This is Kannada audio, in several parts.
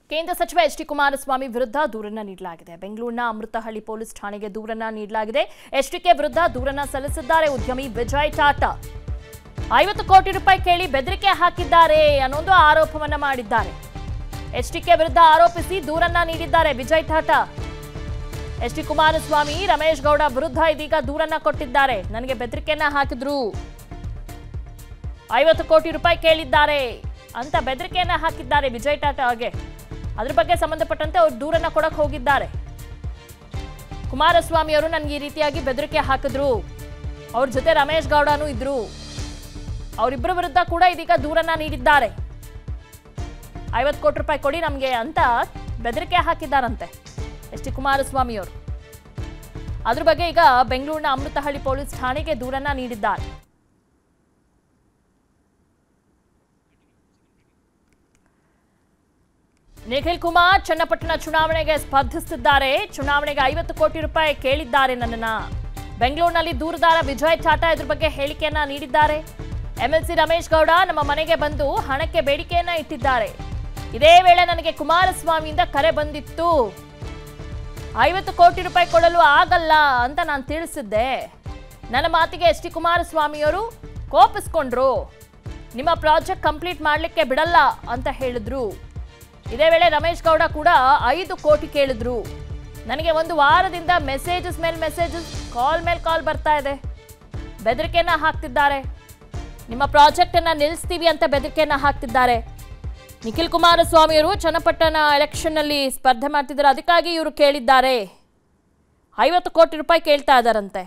ಕೇಂದ್ರ ಸಚಿವ ಎಚ್ ಡಿ ಕುಮಾರಸ್ವಾಮಿ ವಿರುದ್ಧ ದೂರನ್ನ ನೀಡಲಾಗಿದೆ ಬೆಂಗಳೂರಿನ ಅಮೃತಹಳ್ಳಿ ಪೊಲೀಸ್ ಠಾಣೆಗೆ ದೂರನ್ನ ನೀಡಲಾಗಿದೆ ಎಚ್ಡಿಕೆ ವಿರುದ್ಧ ದೂರನ್ನ ಸಲ್ಲಿಸಿದ್ದಾರೆ ಉದ್ಯಮಿ ವಿಜಯ್ ಟಾಟಾ ಐವತ್ತು ಕೋಟಿ ರೂಪಾಯಿ ಕೇಳಿ ಬೆದರಿಕೆ ಹಾಕಿದ್ದಾರೆ ಅನ್ನೊಂದು ಆರೋಪವನ್ನ ಮಾಡಿದ್ದಾರೆ ಎಚ್ಡಿಕೆ ವಿರುದ್ಧ ಆರೋಪಿಸಿ ದೂರನ್ನ ನೀಡಿದ್ದಾರೆ ವಿಜಯ್ ಟಾಟಾ ಎಚ್ ಡಿ ಕುಮಾರಸ್ವಾಮಿ ರಮೇಶ್ ಗೌಡ ವಿರುದ್ಧ ಇದೀಗ ದೂರನ್ನ ಕೊಟ್ಟಿದ್ದಾರೆ ನನಗೆ ಬೆದರಿಕೆಯನ್ನ ಹಾಕಿದ್ರು ಐವತ್ತು ಕೋಟಿ ರೂಪಾಯಿ ಕೇಳಿದ್ದಾರೆ ಅಂತ ಬೆದರಿಕೆಯನ್ನ ಹಾಕಿದ್ದಾರೆ ವಿಜಯ್ ಟಾಟಾಗೆ ಅದ್ರ ಬಗ್ಗೆ ಸಂಬಂಧಪಟ್ಟಂತೆ ಅವ್ರು ದೂರನ್ನ ಕೊಡಕ್ ಹೋಗಿದ್ದಾರೆ ಕುಮಾರಸ್ವಾಮಿ ಅವರು ನನಗೆ ಈ ರೀತಿಯಾಗಿ ಬೆದರಿಕೆ ಹಾಕಿದ್ರು ಅವ್ರ ಜೊತೆ ರಮೇಶ್ ಗೌಡನೂ ಇದ್ರು ಅವರಿಬ್ಬರ ವಿರುದ್ಧ ಕೂಡ ಇದೀಗ ದೂರನ್ನ ನೀಡಿದ್ದಾರೆ ಐವತ್ತು ಕೋಟಿ ರೂಪಾಯಿ ಕೊಡಿ ನಮಗೆ ಅಂತ ಬೆದರಿಕೆ ಹಾಕಿದ್ದಾರಂತೆ ಎಸ್ ಟಿ ಕುಮಾರಸ್ವಾಮಿ ಅವರು ಅದ್ರ ಬಗ್ಗೆ ಈಗ ಬೆಂಗಳೂರಿನ ಅಮೃತಹಳ್ಳಿ ಪೊಲೀಸ್ ಠಾಣೆಗೆ ದೂರನ್ನ ನೀಡಿದ್ದಾರೆ ನಿಖಿಲ್ ಕುಮಾರ್ ಚನ್ನಪಟ್ಟಣ ಚುನಾವಣೆಗೆ ಸ್ಪರ್ಧಿಸುತ್ತಿದ್ದಾರೆ ಚುನಾವಣೆಗೆ ಐವತ್ತು ಕೋಟಿ ರೂಪಾಯಿ ಕೇಳಿದ್ದಾರೆ ನನ್ನನ್ನ ಬೆಂಗಳೂರಿನಲ್ಲಿ ದೂರದಾರ ವಿಜಯ್ ಟಾಟಾ ಇದ್ರ ಬಗ್ಗೆ ಹೇಳಿಕೆಯನ್ನ ನೀಡಿದ್ದಾರೆ ಎಂಎಲ್ಸಿ ರಮೇಶ್ ಗೌಡ ನಮ್ಮ ಮನೆಗೆ ಬಂದು ಹಣಕ್ಕೆ ಬೇಡಿಕೆಯನ್ನ ಇಟ್ಟಿದ್ದಾರೆ ಇದೇ ವೇಳೆ ನನಗೆ ಕುಮಾರಸ್ವಾಮಿಯಿಂದ ಕರೆ ಬಂದಿತ್ತು ಐವತ್ತು ಕೋಟಿ ರೂಪಾಯಿ ಕೊಡಲು ಆಗಲ್ಲ ಅಂತ ನಾನು ತಿಳಿಸಿದ್ದೆ ನನ್ನ ಮಾತಿಗೆ ಎಸ್ ಟಿ ಕುಮಾರಸ್ವಾಮಿಯವರು ಕೋಪಿಸ್ಕೊಂಡ್ರು ನಿಮ್ಮ ಪ್ರಾಜೆಕ್ಟ್ ಕಂಪ್ಲೀಟ್ ಮಾಡಲಿಕ್ಕೆ ಬಿಡಲ್ಲ ಅಂತ ಹೇಳಿದ್ರು ಇದೇ ವೇಳೆ ರಮೇಶ್ ಗೌಡ ಕೂಡ ಐದು ಕೋಟಿ ಕೇಳಿದ್ರು ನನಗೆ ಒಂದು ವಾರದಿಂದ ಮೆಸೇಜಸ್ ಮೇಲೆ ಮೆಸೇಜಸ್ ಕಾಲ್ ಮೇಲೆ ಕಾಲ್ ಬರ್ತಾ ಇದೆ ಬೆದರಿಕೆಯನ್ನ ಹಾಕ್ತಿದ್ದಾರೆ ನಿಮ್ಮ ಪ್ರಾಜೆಕ್ಟ್ ಅನ್ನ ನಿಲ್ಲಿಸ್ತೀವಿ ಅಂತ ಬೆದರಿಕೆಯನ್ನ ಹಾಕ್ತಿದ್ದಾರೆ ನಿಖಿಲ್ ಕುಮಾರಸ್ವಾಮಿಯವರು ಚನ್ನಪಟ್ಟಣ ಎಲೆಕ್ಷನ್ ನಲ್ಲಿ ಸ್ಪರ್ಧೆ ಮಾಡ್ತಿದ್ದಾರೆ ಅದಕ್ಕಾಗಿ ಇವರು ಕೇಳಿದ್ದಾರೆ ಐವತ್ತು ಕೋಟಿ ರೂಪಾಯಿ ಕೇಳ್ತಾ ಇದ್ದಾರಂತೆ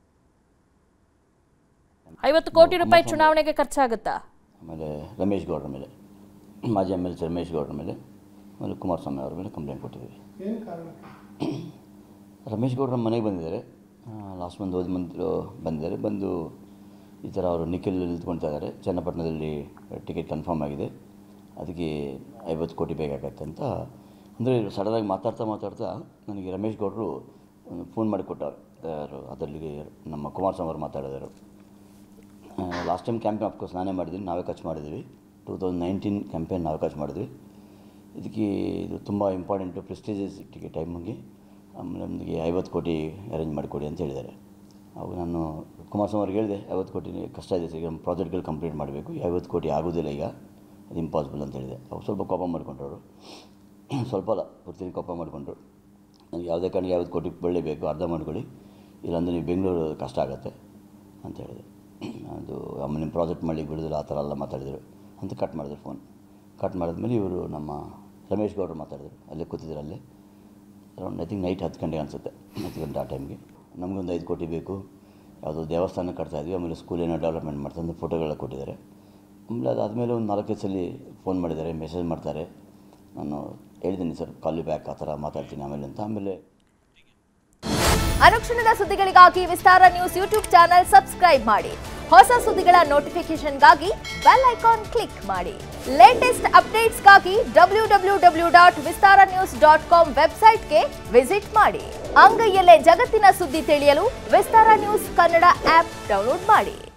ಐವತ್ತು ಕೋಟಿ ರೂಪಾಯಿ ಚುನಾವಣೆಗೆ ಖರ್ಚಾಗುತ್ತಾ ಆಮೇಲೆ ರಮೇಶ್ ಗೌಡ್ರ ಮೇಲೆ ಮಾಜಿ ಎಮ್ ಎಲ್ ಸಿ ರಮೇಶ್ ಗೌಡ್ರ ಮೇಲೆ ಆಮೇಲೆ ಕುಮಾರಸ್ವಾಮಿ ಅವ್ರ ಮೇಲೆ ಕಂಪ್ಲೇಂಟ್ ಕೊಟ್ಟಿದ್ದೀವಿ ಏನು ಕಾರಣಕ್ಕೆ ರಮೇಶ್ ಗೌಡ್ರ ಮನೆಗೆ ಬಂದಿದ್ದಾರೆ ಲಾಸ್ಟ್ ಮಂತ್ ಹೋದ ಮಂತ್ ಬಂದಿದ್ದಾರೆ ಬಂದು ಈ ಥರ ಅವರು ನಿಖಿಲ್ ನಿಂತ್ಕೊಳ್ತಾ ಇದ್ದಾರೆ ಚನ್ನಪಟ್ಟಣದಲ್ಲಿ ಟಿಕೆಟ್ ಕನ್ಫರ್ಮ್ ಆಗಿದೆ ಅದಕ್ಕೆ ಐವತ್ತು ಕೋಟಿ ಬೇಕಾಗತ್ತೆ ಅಂತ ಅಂದರೆ ಸಡನ್ನಾಗಿ ಮಾತಾಡ್ತಾ ಮಾತಾಡ್ತಾ ನನಗೆ ರಮೇಶ್ ಗೌಡರು ಫೋನ್ ಮಾಡಿ ಕೊಟ್ಟವ್ರು ಯಾರು ಅದರಲ್ಲಿ ನಮ್ಮ ಕುಮಾರಸ್ವಾಮಿ ಅವರು ಮಾತಾಡಿದರು ಲಾಸ್ಟ್ ಟೈಮ್ ಕ್ಯಾಂಪೇನ್ ಅಫ್ಕೋರ್ಸ್ ನಾನೇ ಮಾಡಿದ್ದೀನಿ ನಾವೇ ಖರ್ಚು ಮಾಡಿದ್ದೀವಿ ಟೂ ತೌಸಂಡ್ ನೈನ್ಟೀನ್ ಕ್ಯಾಂಪೇನ್ ನಾವೇ ಖರ್ಚು ಮಾಡಿದ್ವಿ ಇದಕ್ಕೆ ಇದು ತುಂಬ ಇಂಪಾರ್ಟೆಂಟು ಪ್ರೆಸ್ಟೀಜಿಯಸ್ ಟಿಕೆಟ್ ಟೈಮಿಗೆ ಆಮೇಲೆ ನಮಗೆ ಐವತ್ತು ಕೋಟಿ ಅರೇಂಜ್ ಮಾಡಿಕೊಡಿ ಅಂತ ಹೇಳಿದ್ದಾರೆ ಅವಾಗ ನಾನು ಕುಮಾರಸ್ವಾಮಿ ಅವ್ರಿಗೆ ಹೇಳಿದೆ ಐವತ್ತು ಕೋಟಿ ಕಷ್ಟ ಇದೆ ಸರ್ ಈಗ ನಮ್ಮ ಪ್ರಾಜೆಕ್ಟ್ಗಳು ಕಂಪ್ಲೀಟ್ ಮಾಡಬೇಕು ಈ ಐವತ್ತು ಕೋಟಿ ಆಗೋದಿಲ್ಲ ಈಗ ಅದು ಇಂಪಾಸಿಬಲ್ ಅಂತ ಹೇಳಿದೆ ಅವ್ರು ಸ್ವಲ್ಪ ಕೋಪ ಮಾಡ್ಕೊಂಡ್ರು ಸ್ವಲ್ಪ ಅಲ್ಲ ಪೂರ್ತಿ ಕೋಪ ಮಾಡಿಕೊಂಡ್ರು ನನಗೆ ಯಾವುದೇ ಕಾರಣಕ್ಕೆ ಐವತ್ತು ಕೋಟಿ ಬೆಳಿಬೇಕು ಅರ್ಧ ಮಾಡ್ಕೊಳ್ಳಿ ಇಲ್ಲಾಂದರೆ ನೀವು ಬೆಂಗಳೂರು ಕಷ್ಟ ಆಗುತ್ತೆ ಅಂತ ಹೇಳಿದೆ ಅದು ಆಮೇಲೆ ನಿಮ್ಮ ಪ್ರಾಜೆಕ್ಟ್ ಮಾಡಲಿಕ್ಕೆ ಬಿಡೋದಿಲ್ಲ ಆ ಥರ ಎಲ್ಲ ಮಾತಾಡಿದರು ಅಂತ ಕಟ್ ಮಾಡಿದ್ರು ಫೋನ್ ಕಟ್ ಮಾಡಿದ್ಮೇಲೆ ಇವರು ನಮ್ಮ ರಮೇಶ್ ಗೌಡರು ಮಾತಾಡಿದ್ರು ಅಲ್ಲೇ ಕೂತಿದ್ರು ಅಲ್ಲೇ ಅರೌಂಡ್ ಐ ಥಿಂಕ್ ನೈಟ್ ಹತ್ತು ಗಂಟೆಗೆ ಅನಿಸುತ್ತೆ ಹತ್ತು ಗಂಟೆ ಆ ಟೈಮ್ಗೆ ನಮಗೊಂದು ಐದು ಕೋಟಿ ಬೇಕು ಯಾವುದೋ ದೇವಸ್ಥಾನ ಕಟ್ತಾ ಇದ್ವಿ ಆಮೇಲೆ ಸ್ಕೂಲ್ ಏನೋ ಡೆವಲಪ್ಮೆಂಟ್ ಮಾಡ್ತಾ ಅಂತ ಫೋಟೋಗಳೆಲ್ಲ ಕೊಟ್ಟಿದ್ದಾರೆ ಆಮೇಲೆ ಅದಾದಮೇಲೆ ಒಂದು ನಾಲ್ಕೈದು ಸಲ ಫೋನ್ ಮಾಡಿದ್ದಾರೆ ಮೆಸೇಜ್ ಮಾಡ್ತಾರೆ ನಾನು ಹೇಳಿದ್ದೀನಿ ಸರ್ ಕಾಲ್ ಬ್ಯಾಕ್ ಆ ಥರ ಮಾತಾಡ್ತೀನಿ ಆಮೇಲೆ ಅಂತ ಆಮೇಲೆ ಅನುಕ್ಷಣದ ಸುದ್ದಿಗಳಿಗಾಗಿ Vistara news YouTube channel subscribe ಮಾಡಿ ಹೊಸ ಸುದ್ದಿಗಳ ನೋಟಿಫಿಕೇಶನ್ಗಾಗಿ ಬೆಲ್ ಐಕಾನ್ ಕ್ಲಿಕ್ ಮಾಡಿ ಲೇಟೆಸ್ಟ್ ಅಪ್ಡೇಟ್ಸ್ಗಾಗಿ W W W dot Vistara news dot com ವೆಬ್ಸೈಟ್ಗೆ ವಿಸಿಟ್ ಮಾಡಿ ಅಂಗೈಯಲ್ಲೇ ಜಗತ್ತಿನ ಸುದ್ದಿ ತಿಳಿಯಲು Vistara news Kannada app download ಮಾಡಿ